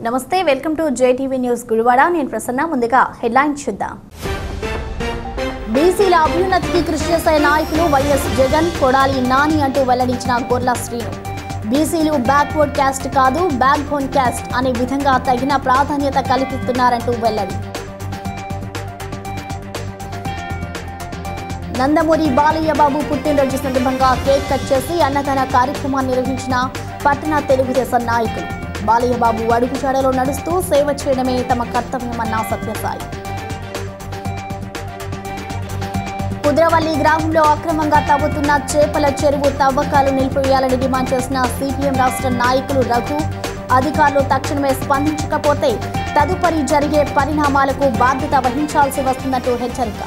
నమస్తే welcome to JTV news Gudivada నేను ప్రసన్న ముందుగా హెడ్లైన్స్ చూద్దాం బీసీల అభ్యున్నతికి కృషి చేసే నాయకులు వైఎస్ జగన్ కొడాలి నాని అంటూ వెల్లడించిన గొర్ల శ్రీను బీసీలు బ్యాక్వర్డ్ క్యాస్ట్ కాదు బ్యాక్ బోన్ క్యాస్ట్ అనే విధంగా తగిన ప్రాధాన్యత కల్పిస్తున్నారంటూ వెల్లడి నందమూరి బాలయ్య బాబు పుట్టినరోజు సందర్భంగా కేక్ కట్ చేసి అన్నదాన కార్యక్రమాన్ని నిర్వహించిన పట్టణ తెలుగుదేశం నాయకులు బాలయ్య బాబు అడుగుజాడలో నడుస్తూ సేవ చేయడమే తమ కర్తవ్యమన్న సత్యసాయి కుద్రవల్లి గ్రామంలో అక్రమంగా తవ్వుతున్న చేపల చెరువు తవ్వకాలు నిలిపివేయాలని డిమాండ్ చేసిన సిపిఎం రాష్ట్ర నాయకులు రఘు అధికారులు తక్షణమే స్పందించకపోతే తదుపరి జరిగే పరిణామాలకు బాధ్యత వహించాల్సి వస్తున్నట్టు హెచ్చరిక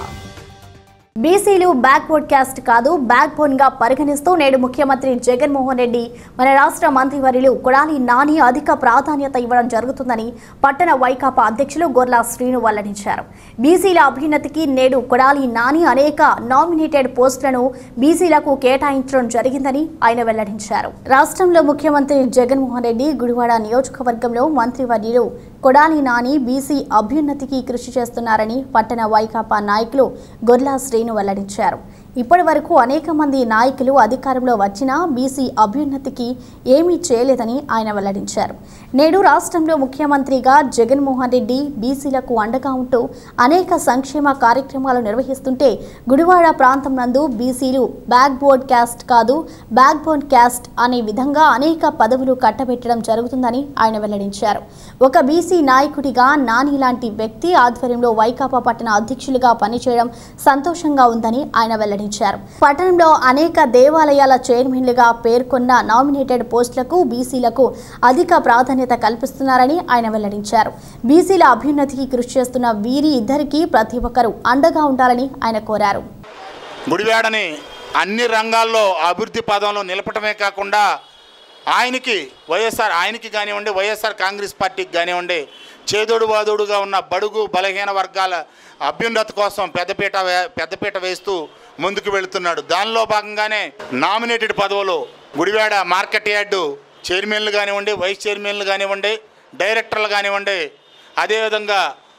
బీసీలు బ్యాక్వర్డ్ క్యాస్ట్ కాదు బ్యాక్ బోన్ గా పరిగణిస్తూ నేడు ముఖ్యమంత్రి జగన్మోహన్ రెడ్డి మన రాష్ట్ర మంత్రివర్యులు కొడాలి నాని అధిక ప్రాధాన్యత ఇవ్వడం జరుగుతుందని పట్టణ వైకాపా అధ్యక్షులు గొర్లా శ్రీను వెల్లడించారు బీసీల అభ్యున్నతికి నేడు కొడాలి నాని అనేక నామినేటెడ్ పోస్టులను బీసీలకు కేటాయించడం జరిగిందని ఆయన వెల్లడించారు రాష్ట్రంలో ముఖ్యమంత్రి జగన్మోహన్ రెడ్డి గుడివాడ నియోజకవర్గంలో మంత్రివర్యులు కొడాలి నాని బీసీ అభ్యున్నతికి కృషి చేస్తున్నారని పట్టణ వైకాపా నాయకులు గొర్లా శ్రీను వెల్లడించారు ఇప్పటి వరకు అనేక మంది నాయకులు అధికారంలో వచ్చినా బీసీ అభ్యున్నతికి ఏమీ చేయలేదని ఆయన వెల్లడించారు నేడు రాష్ట్రంలో ముఖ్యమంత్రిగా జగన్మోహన్ రెడ్డి బీసీలకు అండగా ఉంటూ అనేక సంక్షేమ కార్యక్రమాలు నిర్వహిస్తుంటే గుడివాడ ప్రాంతం నందు బీసీలు బ్యాక్ బోర్డ్ క్యాస్ట్ కాదు బ్యాక్ బోన్ క్యాస్ట్ అనే విధంగా అనేక పదవులు కట్టబెట్టడం జరుగుతుందని ఆయన వెల్లడించారు ఒక బీసీ నాయకుడిగా నాని లాంటి వ్యక్తి ఆధ్వర్యంలో వైకాపా పట్టణ అధ్యక్షులుగా పనిచేయడం సంతోషంగా ఉందని ఆయన వెల్లడించారు పట్టణంలో అనేక దేవాలయాల చైర్మన్లుగా పేర్కొన్న నామినేటెడ్ పోస్టులకు బీసీలకు అధిక ప్రాధాన్యత కల్పిస్తున్నారని ఆయన వెల్లడించారు బీసీల అభ్యున్నతికి కృషి చేస్తున్న వీరి ఇద్దరికీ ప్రతి ఒక్కరూ అండగా ఉండాలని ఆయన కోరారు గుడివాడని అన్ని రంగాల్లో అభివృద్ధి పదంలో నిలపటమే కాకుండా ఆయనకి వైఎస్ఆర్ ఆయనకి కానివ్వండి వైఎస్ఆర్ కాంగ్రెస్ పార్టీకి కానివ్వండి చేదోడు వాదోడుగా ఉన్న బడుగు బలహీన వర్గాల అభ్యున్నతి కోసం పెద్దపీట వే- పెద్దపీట వేస్తూ ముందుకు వెళుతున్నాడు దానిలో భాగంగానే నామినేటెడ్ పదవులు గుడివాడ మార్కెట్ యార్డు చైర్మన్లు కానివ్వండి వైస్ చైర్మన్లు కానివ్వండి డైరెక్టర్లు కానివ్వండి అదేవిధంగా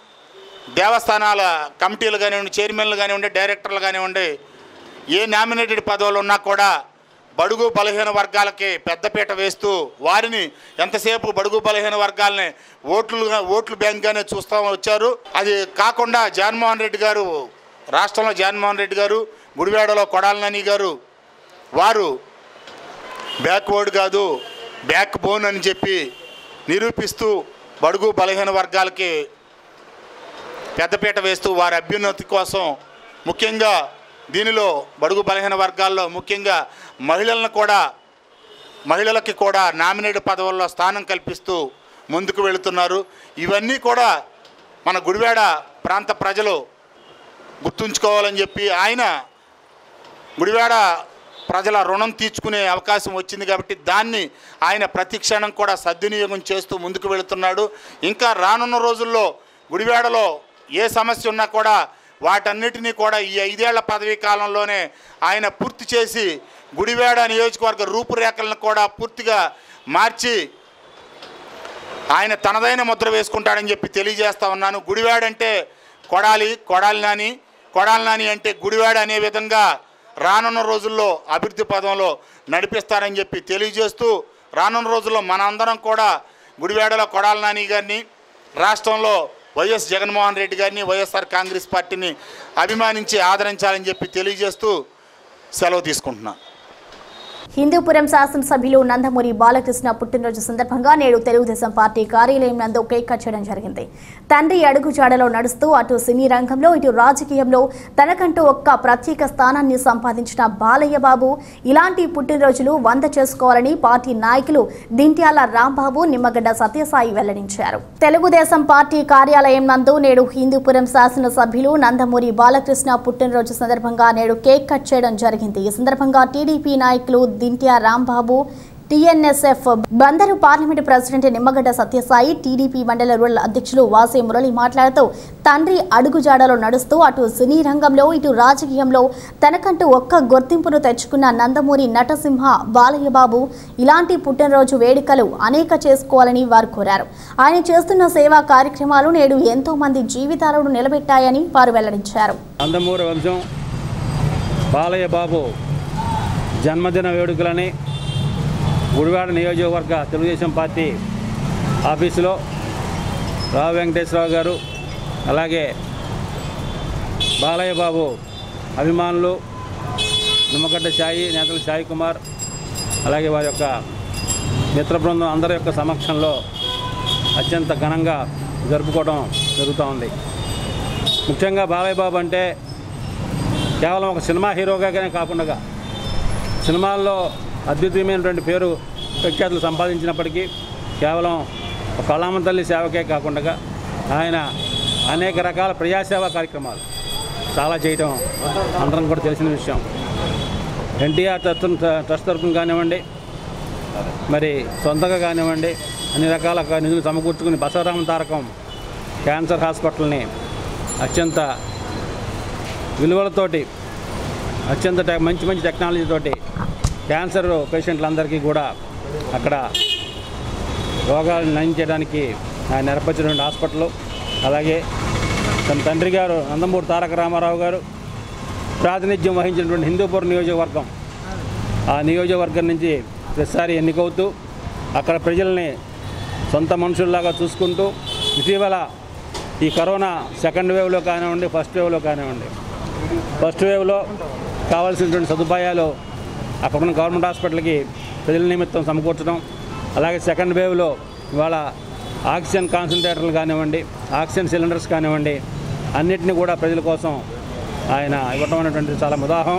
దేవస్థానాల కమిటీలు కానివ్వండి చైర్మన్లు కానివ్వండి డైరెక్టర్లు కానివ్వండి ఏ నామినేటెడ్ పదవులు ఉన్నా కూడా బడుగు బలహీన వర్గాలకి పెద్దపీట వేస్తూ వారిని ఎంతసేపు బడుగు బలహీన వర్గాలని ఓట్లుగా ఓట్లు బ్యాంక్గానే చూస్తూ వచ్చారు అది కాకుండా జగన్మోహన్ రెడ్డి గారు రాష్ట్రంలో జగన్మోహన్ రెడ్డి గారు గుడివాడలో కొడాలనాని గారు వారు బ్యాక్వర్డ్ కాదు బ్యాక్ బోన్ అని చెప్పి నిరూపిస్తూ బడుగు బలహీన వర్గాలకి పెద్దపీట వేస్తూ వారి అభ్యున్నతి కోసం ముఖ్యంగా దీనిలో బడుగు బలహీన వర్గాల్లో ముఖ్యంగా మహిళలను కూడా మహిళలకి కూడా నామినేట్ పదవుల్లో స్థానం కల్పిస్తూ ముందుకు వెళుతున్నారు ఇవన్నీ కూడా మన గుడివాడ ప్రాంత ప్రజలు గుర్తుంచుకోవాలని చెప్పి ఆయన గుడివాడ ప్రజల రుణం తీర్చుకునే అవకాశం వచ్చింది కాబట్టి దాన్ని ఆయన ప్రతి క్షణం కూడా సద్వినియోగం చేస్తూ ముందుకు వెళుతున్నాడు ఇంకా రానున్న రోజుల్లో గుడివాడలో ఏ సమస్య ఉన్నా కూడా వాటన్నిటినీ కూడా ఈ ఐదేళ్ల పదవీ కాలంలోనే ఆయన పూర్తి చేసి గుడివాడ నియోజకవర్గ రూపురేఖలను కూడా పూర్తిగా మార్చి ఆయన తనదైన ముద్ర వేసుకుంటాడని చెప్పి తెలియజేస్తా ఉన్నాను గుడివాడ అంటే కొడాలి కొడాలి నాని కొడాలి నాని అంటే గుడివాడ అనే విధంగా రానున్న రోజుల్లో అభివృద్ధి పదంలో నడిపిస్తారని చెప్పి తెలియజేస్తూ రానున్న రోజుల్లో మనందరం కూడా గుడివాడలో కొడాలి నాని గారిని రాష్ట్రంలో వైఎస్ జగన్మోహన్ రెడ్డి గారిని వైఎస్ఆర్ కాంగ్రెస్ పార్టీని అభిమానించి ఆదరించాలని చెప్పి తెలియజేస్తూ సెలవు తీసుకుంటున్నాను హిందూపురం శాసనసభ్యులు నందమూరి బాలకృష్ణ పుట్టినరోజు సందర్భంగా నేడు తెలుగుదేశం పార్టీ కార్యాలయం నందు కేక్ కట్ చేయడం జరిగింది తండ్రి అడుగుజాడలో నడుస్తూ అటు సినీ రంగంలో ఇటు రాజకీయంలో తనకంటూ ఒక్క ప్రత్యేక స్థానాన్ని సంపాదించిన బాలయ్య బాబు ఇలాంటి పుట్టినరోజులు వంద చేసుకోవాలని పార్టీ నాయకులు దింట్యాల రాంబాబు నిమ్మగడ్డ సత్యసాయి వెల్లడించారు తెలుగుదేశం పార్టీ కార్యాలయం నందు నేడు హిందూపురం శాసనసభ్యులు నందమూరి బాలకృష్ణ పుట్టినరోజు సందర్భంగా నేడు కేక్ కట్ చేయడం జరిగింది ఈ సందర్భంగా టీడీపీ నాయకులు Dintya Rambabu TNSF Bandaru parliament president Nimmagadda Satyasai TDP మండల రూరల్ అధ్యక్షులు వాసే మురళి మాట్లాడుతూ తండ్రి అడుగుజాడలో నడుస్తూ అటు సినీ రంగంలో ఇటు రాజకీయంలో తనకంటూ ఒక్క గుర్తింపును తెచ్చుకున్న నందమూరి నటసింహ బాలయ్య బాబు ఇలాంటి పుట్టినరోజు వేడుకలు అనేక చేసుకోవాలని వారు కోరారు ఆయన చేస్తున్న సేవా కార్యక్రమాలు నేడు ఎంతో మంది జీవితాలను నిలబెట్టాయని వారు వెల్లడించారు నందమూరి వంశం బాలయ్య బాబు జన్మదిన వేడుకలని గుడివాడ నియోజకవర్గ తెలుగుదేశం పార్టీ ఆఫీసులో రావు వెంకటేశ్వరరావు గారు అలాగే బాలయ్య బాబు అభిమానులు నిమ్మగడ్డ సాయి నేతలు సాయి కుమార్ అలాగే వారి యొక్క మిత్ర బృందం అందరి యొక్క సమక్షంలో అత్యంత ఘనంగా జరుపుకోవడం జరుగుతూ ఉంది ముఖ్యంగా బాలయ్య బాబు అంటే కేవలం ఒక సినిమా హీరోగానే కాకుండా సినిమాల్లో అద్వితీయమైనటువంటి పేరు ప్రఖ్యాతులు సంపాదించినప్పటికీ కేవలం ఒక కళామ తల్లి సేవకే కాకుండా ఆయన అనేక రకాల ప్రజాసేవా కార్యక్రమాలు చాలా చేయటం అందరం కూడా తెలిసిన విషయం ఎన్టీఆర్ ట్రస్ట్ ట్రస్ట్ తరఫున కానివ్వండి మరి సొంతంగా కానివ్వండి అన్ని రకాల నిధులు సమకూర్చుకుని బసవరామ తారకం క్యాన్సర్ హాస్పిటల్ని అత్యంత విలువలతోటి అత్యంత టెక్- మంచి మంచి టెక్నాలజీతోటి క్యాన్సర్ పేషెంట్లందరికీ కూడా అక్కడ రోగాలు నయం చేయడానికి ఆయన ఏర్పరిచినటువంటి హాస్పిటల్ అలాగే తన తండ్రి గారు నందమూరి తారక రామారావు గారు ప్రాతినిధ్యం వహించినటువంటి హిందూపురం నియోజకవర్గం ఆ నియోజకవర్గం నుంచి ప్రతిసారి ఎన్నికవుతూ అక్కడ ప్రజల్ని సొంత మనుషుల్లాగా చూసుకుంటూ ఇటీవల ఈ కరోనా సెకండ్ వేవ్లో కానివ్వండి ఫస్ట్ వేవ్లో కానివ్వండి ఫస్ట్ వేవ్లో కావాల్సినటువంటి సదుపాయాలు అక్కడున్న గవర్నమెంట్ హాస్పిటల్కి ప్రజల నిమిత్తం సమకూర్చడం అలాగే సెకండ్ వేవ్లో ఇవాళ ఆక్సిజన్ కాన్సన్ట్రేటర్లు కానివ్వండి ఆక్సిజన్ సిలిండర్స్ కానివ్వండి అన్నిటిని కూడా ప్రజల కోసం ఆయన ఇవ్వటం అనేటువంటి చాలా ముదాహం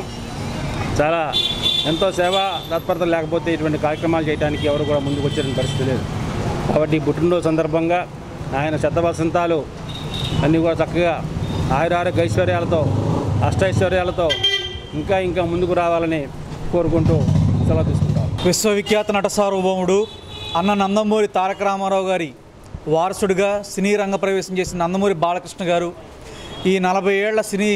చాలా ఎంతో సేవా తత్పరత లేకపోతే ఇటువంటి కార్యక్రమాలు చేయడానికి ఎవరు కూడా ముందుకు వచ్చే పరిస్థితి లేదు కాబట్టి ఈ పుట్టినరోజు సందర్భంగా ఆయన శతవసంతాలు అన్నీ కూడా చక్కగా ఆయురారోగ్య ఐశ్వర్యాలతో అష్టైశ్వర్యాలతో ఇంకా ఇంకా ముందుకు రావాలని కోరుకుంటూ సెలవు తీసుకుంటాం విశ్వవిఖ్యాత నట సార్వభౌముడు అన్న నందమూరి తారక రామారావు గారి వారసుడిగా సినీ రంగ ప్రవేశం చేసిన నందమూరి బాలకృష్ణ గారు ఈ నలభై ఏళ్ల సినీ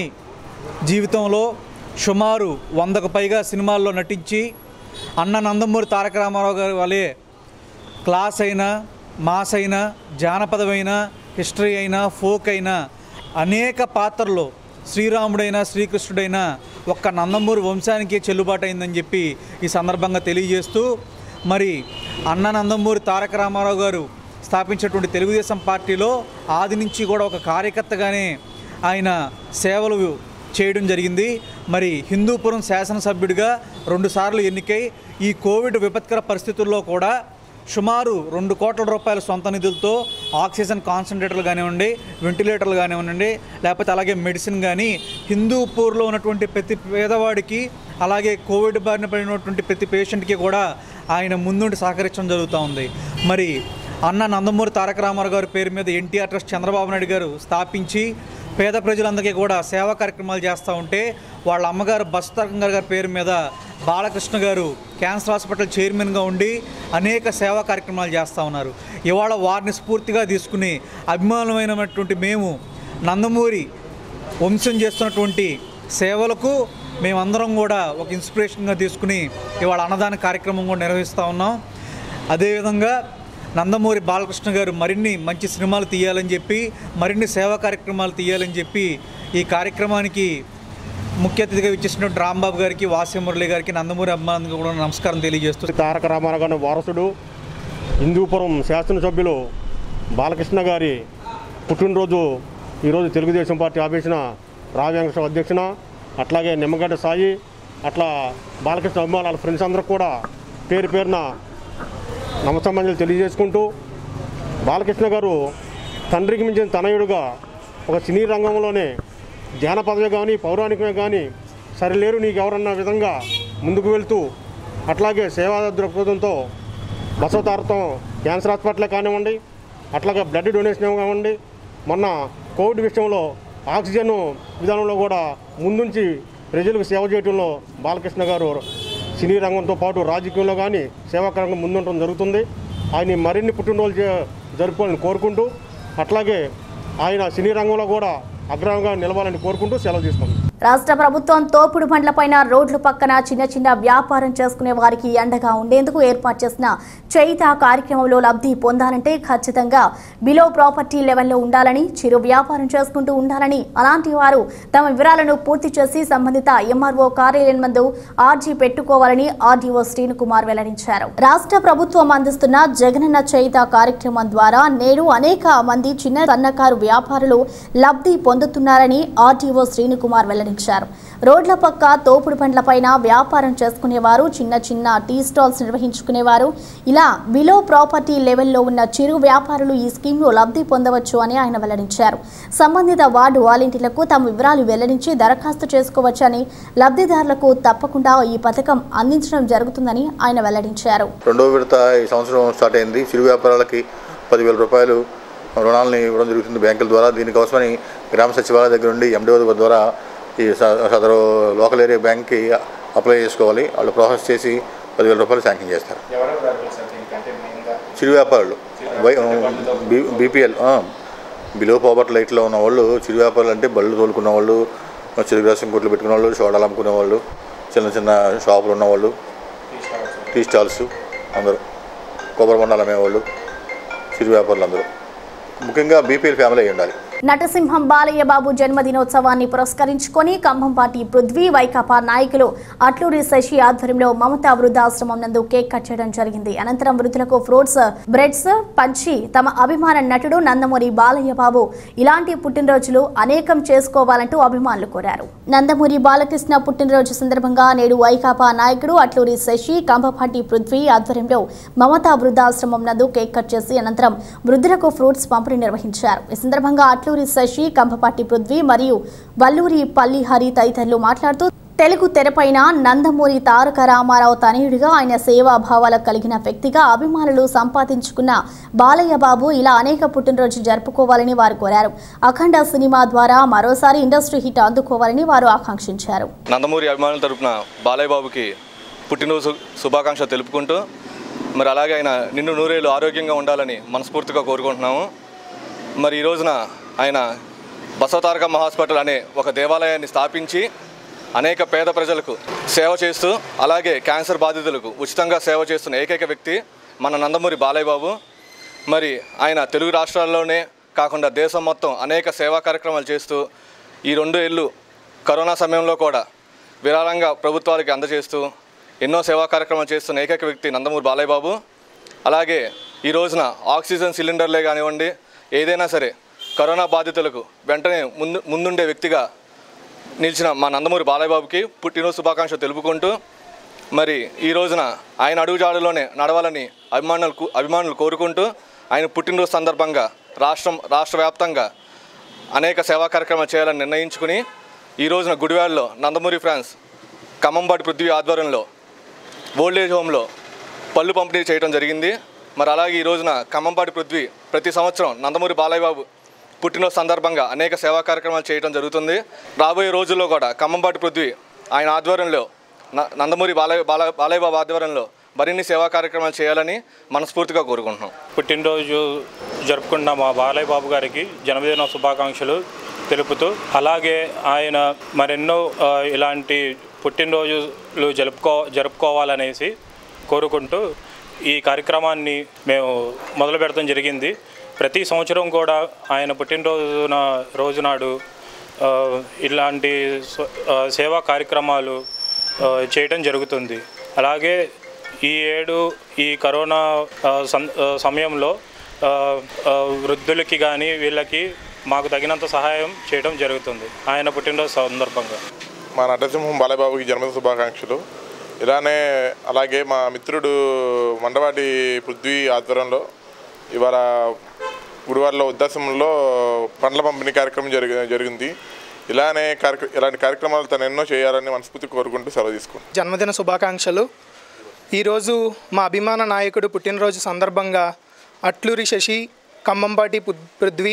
జీవితంలో సుమారు వందకు పైగా సినిమాల్లో నటించి అన్న నందమూరి తారక రామారావు గారి వలె క్లాస్ అయినా మాస్ అయినా జానపదమైన హిస్టరీ అయినా ఫోక్ అయినా అనేక పాత్రలు శ్రీరాముడైనా శ్రీకృష్ణుడైనా ఒక్క నందమూరి వంశానికే చెల్లుబాటు అయిందని చెప్పి ఈ సందర్భంగా తెలియజేస్తూ మరి అన్న నందమూరి తారక రామారావు గారు స్థాపించినటువంటి తెలుగుదేశం పార్టీలో ఆది నుంచి కూడా ఒక కార్యకర్తగానే ఆయన సేవలు చేయడం జరిగింది మరి హిందూపురం శాసనసభ్యుడిగా రెండుసార్లు ఎన్నికై ఈ కోవిడ్ విపత్కర పరిస్థితుల్లో కూడా సుమారు రెండు కోట్ల రూపాయల సొంత నిధులతో ఆక్సిజన్ కాన్సన్ట్రేటర్లు కానివ్వండి వెంటిలేటర్లు కానివ్వండి లేకపోతే అలాగే మెడిసిన్ కానీ హిందూపూర్లో ఉన్నటువంటి ప్రతి పేదవాడికి అలాగే కోవిడ్ బారిన పడినటువంటి ప్రతి పేషెంట్కి కూడా ఆయన ముందుండి సహకరించడం జరుగుతూ ఉంది మరి అన్న నందమూరి తారక రామారావు గారి పేరు మీద ఎన్టీఆర్ ట్రస్ట్ చంద్రబాబు నాయుడు గారు స్థాపించి పేద ప్రజలందరికీ కూడా సేవా కార్యక్రమాలు చేస్తూ ఉంటే వాళ్ళ అమ్మగారు బస్తారం గారి పేరు మీద బాలకృష్ణ గారు క్యాన్సర్ హాస్పిటల్ చైర్మన్గా ఉండి అనేక సేవా కార్యక్రమాలు చేస్తూ ఉన్నారు ఇవాళ వారిని స్ఫూర్తిగా తీసుకుని అభిమానమైనటువంటి మేము నందమూరి వంశం చేస్తున్నటువంటి సేవలకు మేమందరం కూడా ఒక ఇన్స్పిరేషన్గా తీసుకుని ఇవాళ అన్నదాన కార్యక్రమం కూడా నిర్వహిస్తూ ఉన్నాం అదేవిధంగా నందమూరి బాలకృష్ణ గారు మరిన్ని మంచి సినిమాలు తీయాలని చెప్పి మరిన్ని సేవా కార్యక్రమాలు తీయాలని చెప్పి ఈ కార్యక్రమానికి ముఖ్య అతిథిగా ఇచ్చేసినటువంటి రాంబాబు గారికి వాస్య మురళి గారికి నందమూరి అభిమానులకు కూడా నమస్కారం తెలియజేస్తూ తారక రామారావు గారి వారసుడు హిందూపురం శాసనసభ్యులు బాలకృష్ణ గారి పుట్టినరోజు ఈరోజు తెలుగుదేశం పార్టీ ఆఫీసున రావు వెంకటేశ్వర అధ్యక్షున అట్లాగే నిమ్మగడ్డ సాయి అట్లా బాలకృష్ణ అభిమానుల ఫ్రెండ్స్ అందరూ కూడా పేరు పేరున నమస్సంబంధాలు తెలియజేసుకుంటూ బాలకృష్ణ గారు తండ్రికి మించిన తనయుడుగా ఒక సినీ రంగంలోనే జానపదమే కానీ పౌరాణికమే కానీ సరిలేరు నీకు ఎవరన్న విధంగా ముందుకు వెళ్తూ అట్లాగే సేవా దృక్పథంతో బసవతారతం క్యాన్సర్ హాస్పిటలే కానివ్వండి అట్లాగే బ్లడ్ డొనేషన్ కానివ్వండి మొన్న కోవిడ్ విషయంలో ఆక్సిజన్ విధానంలో కూడా ముందుంచి ప్రజలకు సేవ చేయడంలో బాలకృష్ణ గారు సినీ రంగంతో పాటు రాజకీయంలో కానీ సేవాకరంగం ముందుండడం జరుగుతుంది ఆయన మరిన్ని పుట్టినరోజు జ- జరుపుకోవాలని కోరుకుంటూ అట్లాగే ఆయన సినీ రంగంలో కూడా అగ్రహంగా నిలవాలని కోరుకుంటూ సెలవు తీసుకుంటాం రాష్ట్ర ప్రభుత్వం తోపుడు బండ్లపైన రోడ్ల పక్కన చిన్న చిన్న వ్యాపారం చేసుకునే వారికి అండగా ఉండేందుకు ఏర్పాటు చేసిన చైత కార్యక్రమంలో లబ్ధి పొందాలంటే ఖచ్చితంగా బిలో ప్రాపర్టీ లెవెల్లో ఉండాలని చిరు వ్యాపారం చేసుకుంటూ ఉండాలని అలాంటి వారు తమ వివరాలను పూర్తి చేసి సంబంధిత ఎంఆర్ఓ కార్యాలయం మందు ఆర్జీ పెట్టుకోవాలని ఆర్డీఓ శ్రీను కుమార్ వెల్లడించారు రాష్ట్ర ప్రభుత్వం అందిస్తున్న జగనన్న చైత కార్యక్రమం ద్వారా నేడు అనేక మంది చిన్న సన్నకారు వ్యాపారులు లబ్ధి పొందుతున్నారని ఆర్డీఓ శ్రీను కుమార్ వెల్లడించారు రోడ్ల పక్క తోపుడు బండ్లపైన వ్యాపారం చేసుకునేవారు చిన్న చిన్న టీ స్టాల్స్ నిర్వహించుకునేవారు ఇలా బిలో ప్రాపర్టీ లెవెల్లో ఉన్న చిరు వ్యాపారులు ఈ స్కీమ్లో లబ్ధి పొందవచ్చు అని ఆయన వెల్లడించారు సంబంధిత వార్డు వాలంటీర్లకు తమ వివరాలు వెల్లడించి దరఖాస్తు చేసుకోవచ్చని లబ్ధిదారులకు తప్పకుండా ఈ పథకం అందించడం జరుగుతుందని ఆయన వెల్లడించారు రెండో విడత ఈ సంవత్సరం స్టార్ట్ అయింది చిరు వ్యాపారాలకి పదివేల రూపాయలు రుణాలని ఇవ్వడం జరుగుతుంది బ్యాంకుల ద్వారా దీనికోసమని గ్రామ సచివాలయ దగ్గర నుండి ఎండిఓ ద్వారా ఈ స- సదరు లోకల్ ఏరియా బ్యాంక్కి అప్లై చేసుకోవాలి వాళ్ళు ప్రాసెస్ చేసి పదివేల రూపాయలు శాంక్షన్ చేస్తారు చిరు వ్యాపారులు వై బీ బీపీఎల్ బిలో పోబట్ లైట్లో ఉన్న వాళ్ళు చిరు వ్యాపారులు అంటే బళ్ళు తోలుకున్న వాళ్ళు చిరు గ్రాసం కొట్లు పెట్టుకున్న వాళ్ళు సోడాలు అమ్ముకునే వాళ్ళు చిన్న చిన్న షాపులు ఉన్నవాళ్ళు టీ స్టాల్స్ అందరూ కొబ్బరి బొండాలు అమ్మేవాళ్ళు చిరు వ్యాపారులు అందరూ ముఖ్యంగా బీపీఎల్ ఫ్యామిలీ అయి ఉండాలి నటసింహం బాలయ్య బాబు జన్మదినోత్సవాన్ని పురస్కరించుకొని కంభంపాటి పృథ్వీ వైకాపా నాయకులు అట్లూరి శశి ఆధ్వర్యంలో మమతా వృద్ధాశ్రమం నందు కేక్ కట్ చేయడం జరిగింది అనంతరం వృద్ధులకు ఫ్రూట్స్ బ్రెడ్స్ పంచి తమ అభిమాన నటుడు నందమూరి బాలయ్య బాబు ఇలాంటి పుట్టినరోజులు అనేకం చేసుకోవాలంటూ అభిమానులు కోరారు నందమూరి బాలకృష్ణ పుట్టినరోజు సందర్భంగా నేడు వైకాపా నాయకుడు అట్లూరి శశి కంభపాటి పృథ్వీ ఆధ్వర్యంలో మమతా వృద్ధాశ్రమం నందు కేక్ కట్ చేసి అనంతరం వృద్ధులకు ఫ్రూట్స్ పంపిణీ నిర్వహించారు ఈ సందర్భంగా అట్లూరి శశి కంభపాటి పృథ్వీ మరియు వల్లూరి పల్లి హరి తదితరులు మాట్లాడుతూ తెలుగు తెరపైన నందమూరి తారక రామారావు తనయుడిగా ఆయన సేవాభావాలకు కలిగిన వ్యక్తిగా అభిమానులు సంపాదించుకున్న బాలయ్య బాబు ఇలా అనేక పుట్టినరోజు జరుపుకోవాలని వారు కోరారు అఖండ సినిమా ద్వారా మరోసారి ఇండస్ట్రీ హిట్ అందుకోవాలని వారు ఆకాంక్షించారు నందమూరి అభిమానుల తరపున బాలయ్య బాబుకి పుట్టినరోజు శుభాకాంక్షలు తెలుపుకుంటూ మరి అలాగే ఆయన నిన్ను నూరేళ్ళు ఆరోగ్యంగా ఉండాలని మనస్ఫూర్తిగా కోరుకుంటున్నాము మరి ఈ రోజున ఆయన బసవతారకమ్మ హాస్పిటల్ అనే ఒక దేవాలయాన్ని స్థాపించి అనేక పేద ప్రజలకు సేవ చేస్తూ అలాగే క్యాన్సర్ బాధితులకు ఉచితంగా సేవ చేస్తున్న ఏకైక వ్యక్తి మన నందమూరి బాలయ్య బాబు మరి ఆయన తెలుగు రాష్ట్రాల్లోనే కాకుండా దేశం మొత్తం అనేక సేవా కార్యక్రమాలు చేస్తూ ఈ రెండు ఏళ్ళు కరోనా సమయంలో కూడా విరాళంగా ప్రభుత్వాలకి అందజేస్తూ ఎన్నో సేవా కార్యక్రమాలు చేస్తున్న ఏకైక వ్యక్తి నందమూరి బాలయ్య బాబు అలాగే ఈ రోజున ఆక్సిజన్ సిలిండర్లే కానివ్వండి ఏదైనా సరే కరోనా బాధితులకు వెంటనే ముందు ముందుండే వ్యక్తిగా నిలిచిన మా నందమూరి బాలయ్య బాబుకి పుట్టినరోజు శుభాకాంక్షలు తెలుపుకుంటూ మరి ఈ రోజున ఆయన అడుగుజాడులోనే నడవాలని అభిమానులు అభిమానులు కోరుకుంటూ ఆయన పుట్టినరోజు సందర్భంగా రాష్ట్రం రాష్ట్ర వ్యాప్తంగా అనేక సేవా కార్యక్రమాలు చేయాలని నిర్ణయించుకుని ఈ రోజున గుడివాడలో నందమూరి ఫ్రాన్స్ ఖమ్మంబాటి పృథ్వీ ఆధ్వర్యంలో ఓల్డ్ ఏజ్ హోమ్లో పళ్ళు పంపిణీ చేయడం జరిగింది మరి అలాగే ఈ రోజున ఖమ్మంపాటి పృథ్వీ ప్రతి సంవత్సరం నందమూరి బాలయ్య బాబు పుట్టినరోజు సందర్భంగా అనేక సేవా కార్యక్రమాలు చేయడం జరుగుతుంది రాబోయే రోజుల్లో కూడా ఖమ్మంపాటి పృథ్వీ ఆయన ఆధ్వర్యంలో న- నందమూరి బాలయ్య బాల బాలయ్య బాబు ఆధ్వర్యంలో మరిన్ని సేవా కార్యక్రమాలు చేయాలని మనస్ఫూర్తిగా కోరుకుంటున్నాం పుట్టినరోజు జరుపుకున్న మా బాలయ్య బాబు గారికి జన్మదిన శుభాకాంక్షలు తెలుపుతూ అలాగే ఆయన మరెన్నో ఆ, ఇలాంటి పుట్టినరోజులు జరుపుకో జరుపుకోవాలనేసి కోరుకుంటూ ఈ కార్యక్రమాన్ని మేము మొదలు పెడతాం జరిగింది ప్రతి సంవత్సరం కూడా ఆయన పుట్టినరోజున రోజునాడు ఆ, ఇలాంటి స్వ- ఆ, సేవా కార్యక్రమాలు ఆ, చేయటం జరుగుతుంది అలాగే ఈ ఏడు ఈ కరోనా ఆ, సం- ఆ, సమయంలో ఆ, ఆ, వృద్ధులకి కానీ వీళ్ళకి మాకు తగినంత సహాయం చేయడం జరుగుతుంది ఆయన పుట్టినరోజు సందర్భంగా మా నటసింహం బాలయ్యబాబుకి జన్మదిన శుభాకాంక్షలు ఇలానే అలాగే మా మిత్రుడు మండవాటి పృథ్వీ ఆధ్వర్యంలో ఇవాళ గుడివాడలో ఉద్దాసంలో పండ్ల పంపిణీ కార్యక్రమం జరిగి జరిగింది ఇలానే కార్యక్ర ఇలాంటి కార్యక్రమాలు తను ఎన్నో చేయాలని మనస్ఫూర్తి కోరుకుంటూ సెలవు తీసుకుంటాను జన్మదిన శుభాకాంక్షలు ఈరోజు మా అభిమాన నాయకుడు పుట్టినరోజు సందర్భంగా అట్లూరి శశి ఖమ్మంపాటి పు- పృథ్వీ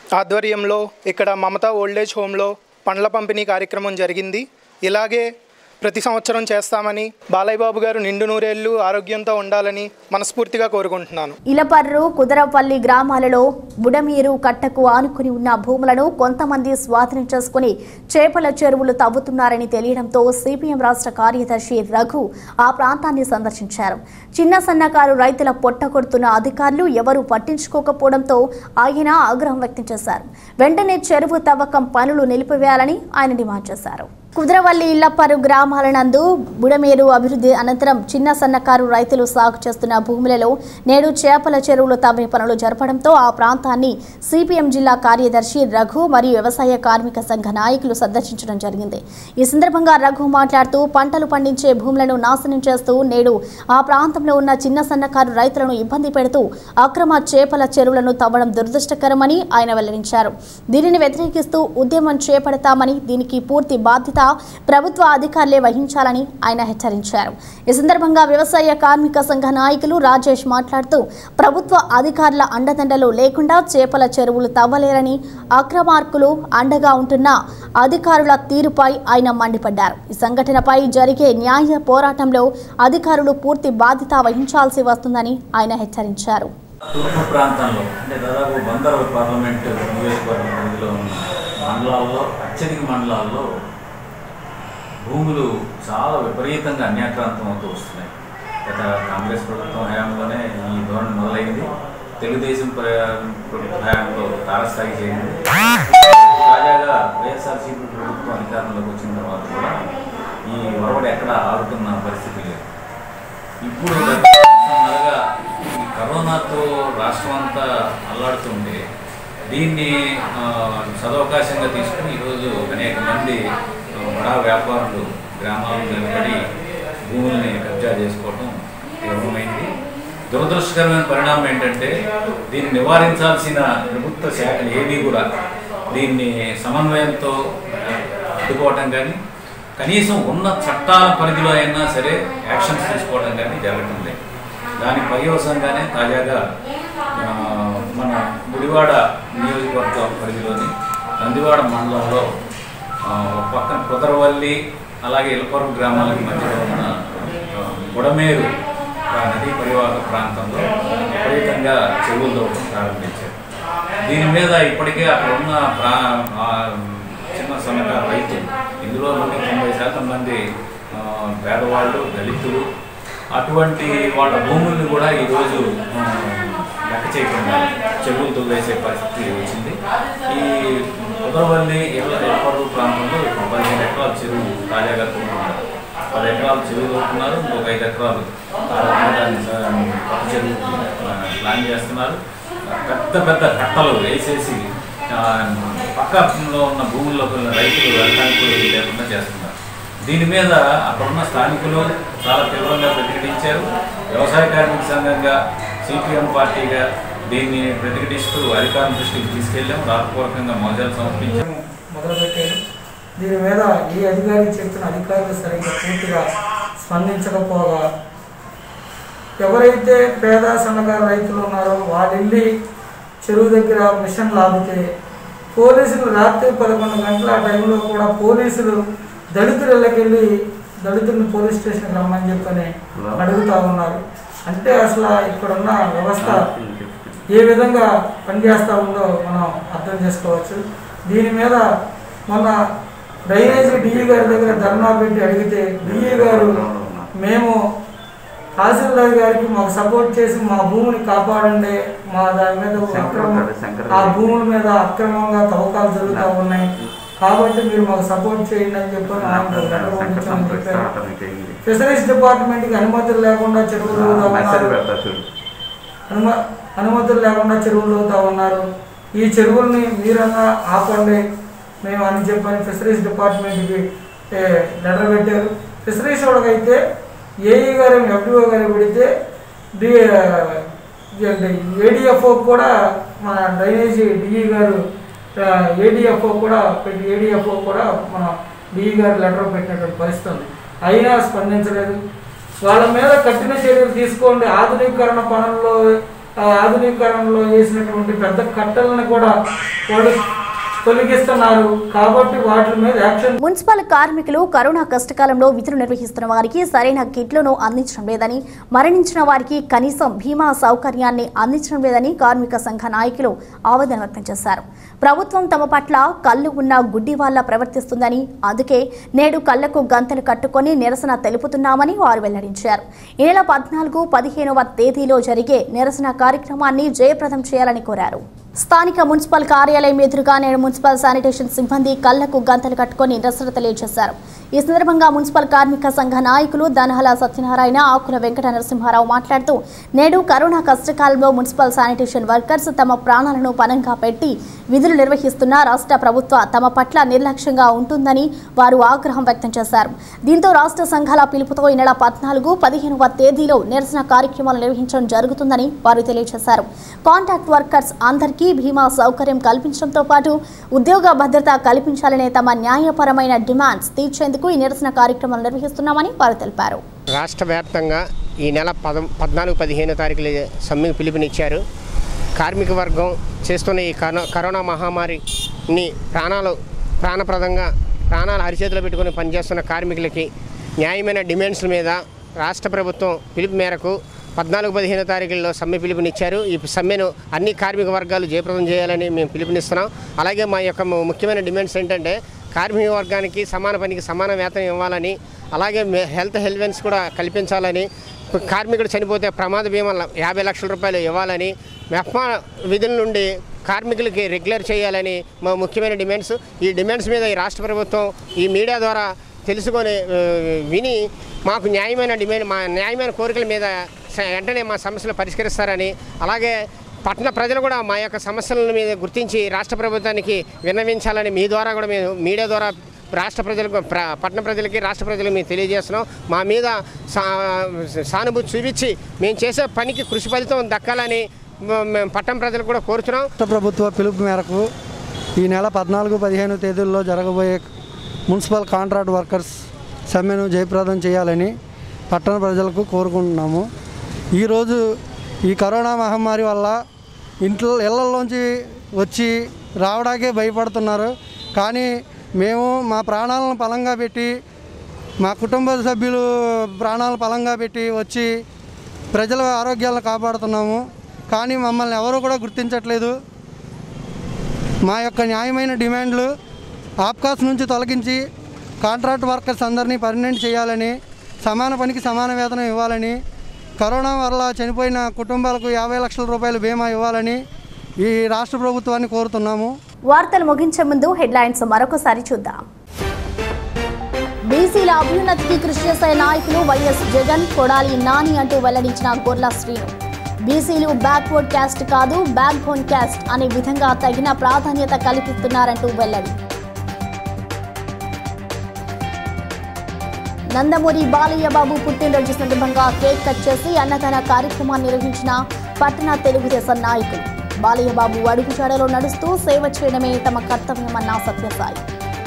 ఆధ్వర్యంలో ఇక్కడ మమతా ఓల్డేజ్ హోమ్లో పండ్ల పంపిణీ కార్యక్రమం జరిగింది ఇలాగే ప్రతి సంవత్సరం చేస్తామని బాలయ్య బాబు గారు నిండు నూరేళ్లు ఆరోగ్యంతో ఉండాలని మనస్ఫూర్తిగా కోరుకుంటున్నాను ఇలపర్రు కుదరపల్లి గ్రామాలలో బుడమీరు కట్టకు ఆనుకుని ఉన్న భూములను కొంతమంది స్వాధీనం చేసుకుని చేపల చెరువులు తవ్వుతున్నారని తెలియడంతో సిపిఎం రాష్ట్ర కార్యదర్శి రఘు ఆ ప్రాంతాన్ని సందర్శించారు చిన్న సన్నకారు రైతుల పొట్ట కొడుతున్న అధికారులు ఎవరూ పట్టించుకోకపోవడంతో ఆయన ఆగ్రహం వ్యక్తం చేశారు వెంటనే చెరువు తవ్వకం పనులు నిలిపివేయాలని ఆయన డిమాండ్ చేశారు కుదరవల్లి ఇళ్లపరు గ్రామాల నందు బుడమేరు అభివృద్ధి అనంతరం చిన్న సన్నకారు రైతులు సాగు చేస్తున్న భూములలో నేడు చేపల చెరువులు తవ్వే పనులు జరపడంతో ఆ ప్రాంతాన్ని సిపిఎం జిల్లా కార్యదర్శి రఘు మరియు వ్యవసాయ కార్మిక సంఘ నాయకులు సందర్శించడం జరిగింది ఈ సందర్భంగా రఘు మాట్లాడుతూ పంటలు పండించే భూములను నాశనం చేస్తూ నేడు ఆ ప్రాంతంలో ఉన్న చిన్న సన్నకారు రైతులను ఇబ్బంది పెడుతూ అక్రమ చేపల చెరువులను తవ్వడం దురదృష్టకరమని ఆయన వెల్లడించారు దీనిని వ్యతిరేకిస్తూ ఉద్యమం చేపడతామని దీనికి పూర్తి బాధ్యత ప్రభుత్వ అధికారులే వహించాలని ఆయన హెచ్చరించారు ఈ సందర్భంగా వ్యవసాయ కార్మిక సంఘ నాయకులు రాజేష్ మాట్లాడుతూ ప్రభుత్వ అధికారుల అండదండలు లేకుండా చేపల చెరువులు తవ్వలేరని అక్రమార్కులు అండగా ఉంటున్న అధికారుల తీరుపై ఆయన మండిపడ్డారు ఈ సంఘటనపై జరిగే న్యాయ పోరాటంలో అధికారులు పూర్తి బాధ్యత వహించాల్సి వస్తుందని ఆయన హెచ్చరించారు తూర్పు ప్రాంతంలో అంటే దాదాపు బందర్ పార్లమెంట్ నియోజకవర్గం పరిధిలో ఉన్న మండలాల్లో అత్యధిక మండలాల్లో భూములు చాలా విపరీతంగా అన్యాక్రాంతం అవుతూ వస్తున్నాయి గత కాంగ్రెస్ ప్రభుత్వం హయాంలోనే ఈ ధోరణి మొదలైంది తెలుగుదేశం ప్ర- ప్రభుత్వ హయాంలో తారస్థాయి చేరింది తాజాగా వైఎస్ఆర్సీపీ ప్రభుత్వం అధికారంలోకి వచ్చిన తర్వాత కూడా ఈ ఒరవడి ఎక్కడ ఆగుతున్న పరిస్థితి లేదు ఇప్పుడు గత సంవత్సరాలుగా ఈ కరోనాతో రాష్ట్రం అంతా అల్లాడుతుంటే దీన్ని ఆ, సదవకాశంగా తీసుకుని ఈరోజు అనేక మంది ఆ, బడా వ్యాపారులు గ్రామాలను నిలబడి భూముల్ని కబ్జా చేసుకోవడం తీవ్రమైంది దురదృష్టకరమైన పరిణామం ఏంటంటే దీన్ని నివారించాల్సిన ప్రభుత్వ శాఖలు ఏవి కూడా దీన్ని సమన్వయంతో అడ్డుకోవటం కానీ కనీసం ఉన్న చట్టాల పరిధిలో అయినా సరే యాక్షన్స్ తీసుకోవడం కానీ జరగటం లేదు దాని పర్యవసంగానే తాజాగా ఆ, మన గుడివాడ నియోజకవర్గ పరిధిలోని నందివాడ మండలంలో ఆ, ఒక పక్కన కుదరవల్లి అలాగే ఇలపరం గ్రామాలకు మధ్యలో ఉన్న ఆ, బుడమేరు ఆ నదీ పరివాహక ప్రాంతంలో విపరీతంగా చెరువులు తవ్వడం ప్రారంభించారు దీని మీద ఇప్పటికే అక్కడ ఉన్న ప్రా ఆ, చిన్న సన్నకారు రైతులు ఇందులో నుండి తొంభై శాతం మంది ఆ, పేదవాళ్ళు దళితులు అటువంటి వాళ్ళ భూముల్ని కూడా ఈరోజు ఆ, లెక్క చేయకుండా చెరువులు వేసే పరిస్థితి వచ్చింది ఈ కుదరవల్లి ఇళ్ళ ఎప్పటి ప్రాంతంలో ఇప్పుడు పదిహేను ఎకరాల చెరువు తాజాగా తోడుతున్నారు పది ఎకరాలు చెరువు తోడుతున్నారు ఇంకొక ఐదు ఎకరాలు ఆ రకంగా దాన్ని స- కొత్త చెరువు ఆ, ప్లాన్ చేస్తున్నారు పెద్ద పెద్ద కట్టలు వేసేసి ఆ, పక్కలో ఉన్న భూముల్లోకి ఉన్న రైతులు వెళ్ళడానికి కూడా వీలు లేకుండా చేస్తున్నారు దీని మీద అక్కడున్న స్థానికులు చాలా తీవ్రంగా ప్రతిఘటించారు వ్యవసాయ కార్మిక సంఘంగా సిపిఎం పార్టీగా దీన్ని ప్రతిఘటిస్తూ అధికారుల దృష్టికి తీసుకెళ్ళాం రాతపూర్వకంగా మోజాలు సమర్పించాం మొదలుపెట్టారు దీని మీద ఏ అధికారి చెప్తున్న అధికారులు సరిగ్గా పూర్తిగా స్పందించకపోగా ఎవరైతే పేద సన్నకారు రైతులు ఉన్నారో వాళ్ళు వెళ్ళి చెరువు దగ్గర మిషన్ లాగితే పోలీసులు రాత్రి పదకొండు గంటల ఆ టైంలో కూడా పోలీసులు దళితుల ఇళ్ళకెళ్ళి దళితుల్ని పోలీస్ స్టేషన్కి రమ్మని చెప్పని అడుగుతా ఉన్నారు అంటే అసలు ఇక్కడున్న వ్యవస్థ ఏ విధంగా పనిచేస్తూ ఉందో మనం అర్థం చేసుకోవచ్చు దీని మీద మొన్న డ్రైనేజీ డిఈ గారి దగ్గర ధర్నా పెట్టి అడిగితే డిఈ గారు మేము తహసీల్దార్ గారికి మాకు సపోర్ట్ చేసి మా భూమిని కాపాడండి మా దాని మీద అక్రమం ఆ భూముల మీద అక్రమంగా తవ్వకాలు జరుగుతూ ఉన్నాయి కాబట్టి మీరు మాకు సపోర్ట్ చేయండి అని చెప్పి ఆయన లెటర్ పంపించామని చెప్పారు ఫిషరీస్ డిపార్ట్మెంట్కి అనుమతులు లేకుండా చెరువులు తవ్వుతున్నారు. అనుమ అనుమతులు లేకుండా చెరువులు తవ్వుతూ ఉన్నారు ఈ చెరువుల్ని మీరన్నా ఆపండి మేము అని చెప్పని ఫిషరీస్ డిపార్ట్మెంట్కి ఏ, లెటర్ పెట్టారు ఫిషరీస్ వాళ్ళకైతే ఏఈ గారు ఎఫ్డిఓ గారు పెడితే డి ఏడిఎఫ్ఓ కూడా మన డ్రైనేజీ డిఈ గారు ఏడిఎఫ్ఓ కూడా పెట్టి ఏడిఎఫ్ఓ కూడా మన డిఈ గారు లెటర్ పెట్టినటువంటి పరిస్థితి ఉంది అయినా స్పందించలేదు వాళ్ళ మీద కఠిన చర్యలు తీసుకోండి ఆధునీకరణ పనుల్లో ఆ ఆధునీకరణలో చేసినటువంటి పెద్ద కట్టలను కూడా వాడు తొలగిస్తున్నారు కాబట్టి వాటి మీద యాక్షన్ మున్సిపల్ కార్మికులు కరోనా కష్టకాలంలో విధులు నిర్వహిస్తున్న వారికి సరైన కిట్లను అందించడం లేదని మరణించిన వారికి కనీసం బీమా సౌకర్యాన్ని అందించడం లేదని కార్మిక సంఘ నాయకులు ఆవేదన వ్యక్తం చేశారు ప్రభుత్వం తమ పట్ల కళ్ళు ఉన్న గుడ్డి వాళ్ళ ప్రవర్తిస్తుందని అందుకే నేడు కళ్లకు గంతలు కట్టుకొని నిరసన తెలుపుతున్నామని వారు వెల్లడించారు ఈ నెల పద్నాలుగు పదిహేనవ తేదీలో జరిగే నిరసన కార్యక్రమాన్ని జయప్రదం చేయాలని కోరారు స్థానిక మున్సిపల్ కార్యాలయం ఎదురుగా నేడు మున్సిపల్ శానిటేషన్ సిబ్బంది కళ్లకు గంతలు కట్టుకొని నిరసన తెలియజేశారు ఈ సందర్భంగా మున్సిపల్ కార్మిక సంఘ నాయకులు దనహల సత్యనారాయణ ఆకుల వెంకట నరసింహారావు మాట్లాడుతూ నేడు కరోనా కష్టకాలంలో మున్సిపల్ శానిటేషన్ వర్కర్స్ తమ ప్రాణాలను పణంగా పెట్టి విధులు నిర్వహిస్తున్న రాష్ట్ర ప్రభుత్వ తమ పట్ల నిర్లక్ష్యంగా ఉంటుందని వారు ఆగ్రహం వ్యక్తం చేశారు దీంతో రాష్ట్ర సంఘాల పిలుపుతో ఈ నెల పద్నాలుగు పదిహేనవ తేదీలో నిరసన కార్యక్రమాలు నిర్వహించడం జరుగుతుందని వారు తెలియజేశారు కాంట్రాక్ట్ వర్కర్స్ అందరికీ బీమా సౌకర్యం కల్పించడంతో పాటు ఉద్యోగ భద్రత కల్పించాలనే తమ న్యాయపరమైన డిమాండ్స్ తీర్చేందుకు ఈ నిరసన కార్యక్రమాలు నిర్వహిస్తున్నామని వారు తెలిపారు రాష్ట్ర వ్యాప్తంగా ఈ నెల పద పద్నాలుగు పదిహేను తారీఖులు సమ్మెకు పిలుపునిచ్చారు కార్మిక వర్గం చేస్తున్న ఈ కరో కరోనా మహమ్మారిని ప్రాణాలు ప్రాణప్రదంగా ప్రాణాలు అరిచేతిలో పెట్టుకుని పనిచేస్తున్న కార్మికులకి న్యాయమైన డిమాండ్స్ మీద రాష్ట్ర ప్రభుత్వం పిలుపు మేరకు పద్నాలుగు పదిహేను తారీఖుల్లో సమ్మె పిలుపునిచ్చారు ఈ సమ్మెను అన్ని కార్మిక వర్గాలు జయప్రదం చేయాలని మేము పిలుపునిస్తున్నాం అలాగే మా యొక్క ము- ముఖ్యమైన డిమాండ్స్ ఏంటంటే కార్మిక వర్గానికి సమాన పనికి సమాన వేతనం ఇవ్వాలని అలాగే మే- హెల్త్ హెల్వెన్స్ కూడా కల్పించాలని ఇప్పుడు కార్మికుడు చనిపోతే ప్రమాద బీమా ల- యాభై లక్షల రూపాయలు ఇవ్వాలని మెఫ్మా విధుల నుండి కార్మికులకి రెగ్యులర్ చేయాలని మా ముఖ్యమైన డిమాండ్స్ ఈ డిమాండ్స్ మీద ఈ రాష్ట్ర ప్రభుత్వం ఈ మీడియా ద్వారా తెలుసుకొని ఆ, విని మాకు న్యాయమైన డిమాండ్ మా న్యాయమైన కోరికల మీద స- వెంటనే మా సమస్యలు పరిష్కరిస్తారని అలాగే పట్టణ ప్రజలు కూడా మా యొక్క సమస్యల మీద గుర్తించి రాష్ట్ర ప్రభుత్వానికి విన్నవించాలని మీ ద్వారా కూడా మేము మీడియా ద్వారా రాష్ట్ర ప్రజలకు ప్ర పట్టణ ప్రజలకి రాష్ట్ర ప్రజలకు మేము తెలియజేస్తున్నాం మా మీద సా సానుభూతి చూపించి మేము చేసే పనికి కృషి ఫలితం దక్కాలని మ- మేము పట్టణ ప్రజలు కూడా కోరుతున్నాం రాష్ట్ర ప్రభుత్వ పిలుపు మేరకు ఈ నెల పద్నాలుగు పదిహేను తేదీల్లో జరగబోయే మున్సిపల్ కాంట్రాక్ట్ వర్కర్స్ సమ్మెను జయప్రదం చేయాలని పట్టణ ప్రజలకు కోరుకుంటున్నాము ఈరోజు ఈ కరోనా మహమ్మారి వల్ల ఇంట్లో ఇళ్లలోంచి వచ్చి రావడానికే భయపడుతున్నారు కానీ మేము మా ప్రాణాలను పలంగా పెట్టి మా కుటుంబ సభ్యులు ప్రాణాలను పలంగా పెట్టి వచ్చి ప్రజల ఆరోగ్యాలను కాపాడుతున్నాము కానీ మమ్మల్ని ఎవరు కూడా గుర్తించట్లేదు మా యొక్క న్యాయమైన డిమాండ్లు ఆప్కాస్ నుంచి తొలగించి కాంట్రాక్ట్ వర్కర్స్ అందరినీ పర్మనెంట్ చేయాలని సమాన పనికి సమాన వేతనం ఇవ్వాలని కరోనా వల్ల చనిపోయిన కుటుంబాలకు యాభై లక్షల రూపాయలు బీమా ఇవ్వాలని ఈ రాష్ట్ర ప్రభుత్వాన్ని కోరుతున్నాము వార్తలు ముగించే ముందు హెడ్లైన్స్ మరొకసారి చూద్దాం బీసీల అభ్యున్నతికి కృషి చేసే నాయకులు వైఎస్ జగన్ కొడాలి నాని అంటూ వెల్లడించిన గొర్ల శ్రీను బీసీలు బ్యాక్వర్డ్ క్యాస్ట్ కాదు బ్యాక్ బోన్ క్యాస్ట్ అనే విధంగా తగిన ప్రాధాన్యత కల్పిస్తున్నారంటూ వెల్లడి నందమూరి బాలయ్య బాబు పుట్టినరోజు సందర్భంగా కేక్ కట్ చేసి అన్నదాన కార్యక్రమాన్ని నిర్వహించిన పట్టణ తెలుగుదేశం నాయకులు బాలయ్య బాబు అడుగుజాడలో నడుస్తూ సేవ చేయడమే తమ కర్తవ్యమన్న సత్యసాయి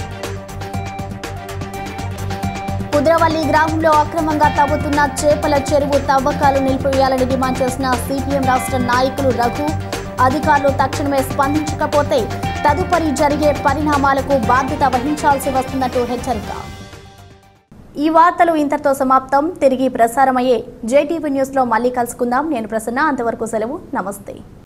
కుద్రవల్లి గ్రామంలో అక్రమంగా తవ్వుతున్న చేపల చెరువు తవ్వకాలు నిలిపివేయాలని డిమాండ్ చేసిన సిపిఎం రాష్ట్ర నాయకులు రఘు అధికారులు తక్షణమే స్పందించకపోతే తదుపరి జరిగే పరిణామాలకు బాధ్యత వహించాల్సి వస్తున్నట్టు హెచ్చరిక ఈ వార్తలు ఇంతటితో సమాప్తం తిరిగి ప్రసారమయ్యే జేటీవీ న్యూస్లో మళ్ళీ కలుసుకుందాం నేను ప్రసన్న అంతవరకు సెలవు నమస్తే